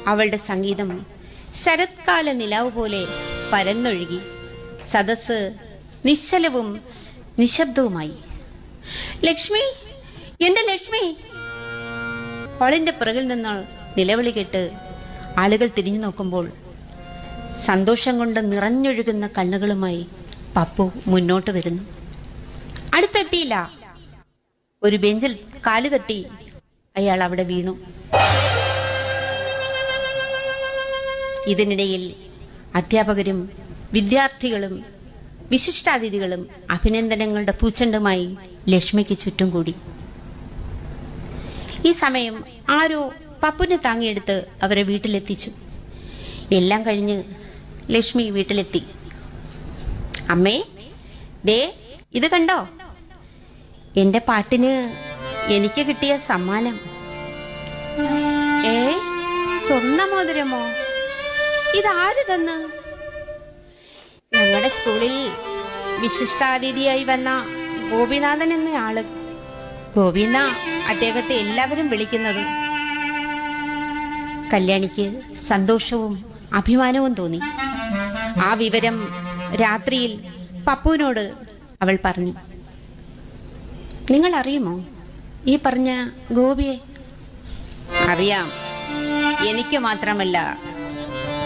അവളുടെ സംഗീതം ശരത്കാല നിലാവ് പോലെ പരന്നൊഴുകി സദസ് നിശ്ചലവും നിശബ്ദവുമായി ലക്ഷ്മി എന്റെ ലക്ഷ്മി അവളിന്റെ പിറകിൽ നിന്ന് നിലവിളി കേട്ട് ആളുകൾ തിരിഞ്ഞു നോക്കുമ്പോൾ സന്തോഷം കൊണ്ട് നിറഞ്ഞൊഴുകുന്ന കണ്ണുകളുമായി പപ്പു മുന്നോട്ട് വരുന്നു അടുത്തെത്തിയില്ല ഒരു ബെഞ്ചിൽ കാല് തട്ടി അയാൾ അവിടെ വീണു ഇതിനിടയിൽ അധ്യാപകരും വിദ്യാർത്ഥികളും വിശിഷ്ടാതിഥികളും അഭിനന്ദനങ്ങളുടെ പൂച്ചെണ്ടുമായി ലക്ഷ്മിക്ക് ചുറ്റും കൂടി ഈ സമയം ആരോ പപ്പുനെ താങ്ങിയെടുത്ത് അവരെ വീട്ടിലെത്തിച്ചു എല്ലാം കഴിഞ്ഞ് ലക്ഷ്മി വീട്ടിലെത്തി അമ്മേ ദേ ഇത് കണ്ടോ എന്റെ പാട്ടിന് എനിക്ക് കിട്ടിയ സമ്മാനം ഏ സ്വർണമോതിരമോ ഇതാര് തന്ന് ഞങ്ങളുടെ സ്കൂളിൽ വിശിഷ്ടാതിഥിയായി വന്ന ഗോപിനാഥൻ എന്ന ആള് ഗോപിന്ന അദ്ദേഹത്തെ എല്ലാവരും വിളിക്കുന്നത് കല്യാണിക്ക് സന്തോഷവും അഭിമാനവും തോന്നി ആ വിവരം രാത്രിയിൽ പപ്പുവിനോട് അവൾ പറഞ്ഞു നിങ്ങൾ അറിയുമോ ഈ പറഞ്ഞ ഗോപിയെ അറിയാം എനിക്ക് മാത്രമല്ല